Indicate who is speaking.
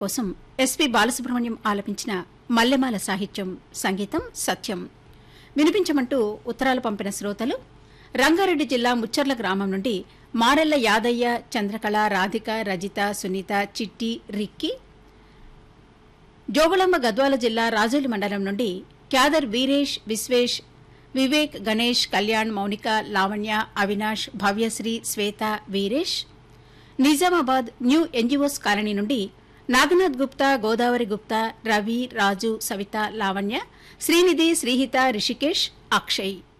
Speaker 1: కోసం ఎస్పి బాలసుబ్రహ్మణ్యం ఆలపించిన మల్లెమాల సాహిత్యం సంగీతం సత్యం వినిపించమంటూ ఉత్తరాలు పంపిన శ్రోతలు రంగారెడ్డి జిల్లా ముచ్చర్ల గ్రామం నుండి మారెళ్ల యాదయ్య చంద్రకళ రాధిక రజిత సునీత చిట్టి రిక్కి జోగుళమ్మ గద్వాల జిల్లా రాజోలి మండలం నుండి క్యాదర్ Veeresh Vishwesh Vivek Ganesh Kalyan Mounika Lavanya Avinash Bhavyasri Swetha Veeresh Nizamabad new NGOs colony నుండి నాగనాథ్ గుప్తా గోదావరి గుప్తా రవి రాజు సవిత లావణ్య శ్రీనిధి శ్రీహిత రిషికేష్ అక్షయ్